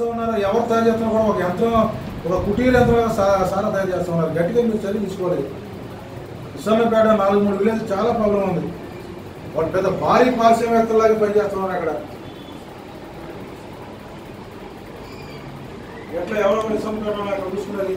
చేస్తూ ఉన్నారు ఎవరు తయారు చేస్తున్నారు కూడా ఒక యంత్రం ఒక కుటీర యంత్రం సా- సారా తయారు చేస్తూ ఉన్నారు గట్టిగా మీరు చర్య తీసుకోలేదు ఇస్లాంపేట నాలుగు మూడు విలేజ్ చాలా ప్రాబ్లం ఉంది వాళ్ళు పెద్ద భారీ పారిశ్రామికలాగా పనిచేస్తున్నారు అక్కడ ఎట్లా ఎవరు ఇస్లాంపేట అక్కడ చూసుకున్నది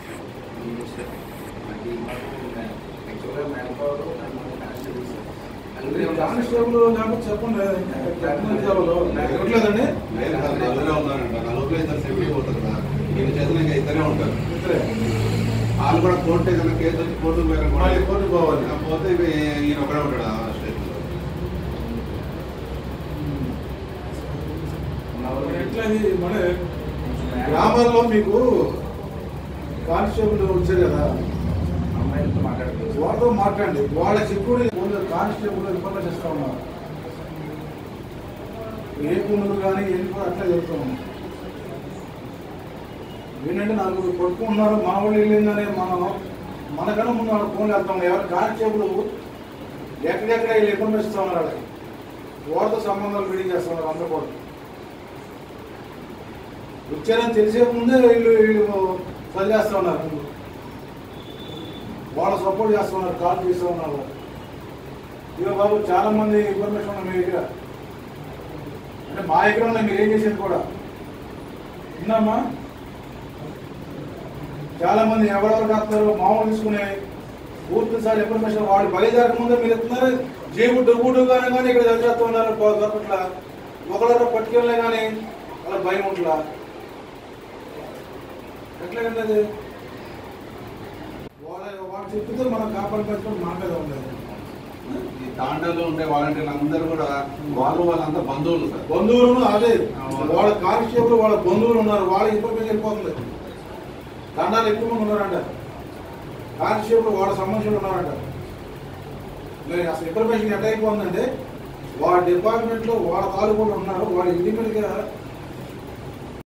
కానిస్టేబుల్ లేకపోతే చెప్పండి ఎంతమంది కావాలో నాకు ఇవ్వట్లేదండి లేదు సార్ నలుగురే ఉన్నారంట నలుగురు ఇద్దరు సేఫ్టీ పోతారు సార్ వీళ్ళ చేతులు ఇంకా ఇద్దరే ఉంటారు ఇద్దరే. వాళ్ళు కూడా కోర్టు ఏదైనా కేసు వచ్చి కోర్టుకు పోయినా కూడా మళ్ళీ కోర్టుకు పోవాలి. ఆ, పోతే ఇవి ఈయన ఒకడే ఉంటాడు ఆ స్టేషన్లో మరి ఎట్లా ఇది మన గ్రామాల్లో మీకు కానిస్టేబుల్ వచ్చారు కదా అమ్మాయిలతో మాట్లాడుకోవచ్చు వాళ్ళతో మాట్లాడండి వాళ్ళ సెక్యూరిటీ కానిస్టేబుల్ ఇన్ఫర్మేషన్ ఇస్తా ఉన్నారు ఏ పనులు కానీ ఎన్ని కూడా అట్లా చెప్తా ఉన్నాం ఏంటంటే నలుగురు కొట్టుకుంటున్నారు మా వాళ్ళు వెళ్ళిందని మనం మనకన్నా ముందు వాళ్ళ ఫోన్లు వెళ్తాం ఎవరు కానిస్టేబుల్ ఎక్కడెక్కడ వీళ్ళు ఇన్ఫర్మేషన్ ఇస్తా ఉన్నారు వాళ్ళకి వాళ్ళతో సంబంధాలు బిల్డింగ్ చేస్తున్నారు అందరూ కూడా వచ్చారని తెలిసే ముందే వీళ్ళు వీళ్ళు చదివేస్తా ఉన్నారు ముందు వాళ్ళు సపోర్ట్ చేస్తున్నారు కాల్ చేస్తూ ఉన్నారు ఇక బాబు చాలా మంది ఇన్ఫర్మేషన్ ఉన్నాయి మీ దగ్గర అంటే మా దగ్గర ఉన్నాయి మీరు ఏం చేసేది కూడా విన్నామా చాలా మంది ఎవరెవరు కాస్తారు మామూలు తీసుకునే పూర్తి సార్ ఇన్ఫర్మేషన్ వాళ్ళు బయలుదేరక ముందే మీరు ఇస్తున్నారు జీబు డుబ్బుడు కానీ కానీ ఇక్కడ చదివేస్తూ ఉన్నారు దొరకట్లా ఒకళ్ళ పట్టుకెళ్ళే కానీ వాళ్ళ భయం ఉంట్లా ఎట్లా అది వాళ్ళ వాళ్ళు చెప్తే మనం కాపాడుకోవడం మా మీద ఉండదు ఈ తాండాలో ఉండే వాలంటీర్లు అందరూ కూడా వాళ్ళు వాళ్ళంతా బంధువులు సార్ బంధువులు అదే వాళ్ళ కానిస్టేబుల్ వాళ్ళ బంధువులు ఉన్నారు వాళ్ళ ఇన్ఫర్మేషన్ వెళ్ళిపోతుంది దండాలు ఎక్కువ మంది ఉన్నారంట కానిస్టేబుల్ వాళ్ళ సంబంధించిన ఉన్నారంట మరి అసలు ఇన్ఫర్మేషన్ ఎట్లా అయిపోతుందంటే వాళ్ళ డిపార్ట్మెంట్లో వాళ్ళ తాలూకు ఉన్నారు వాళ్ళ ఇంటి మీదగా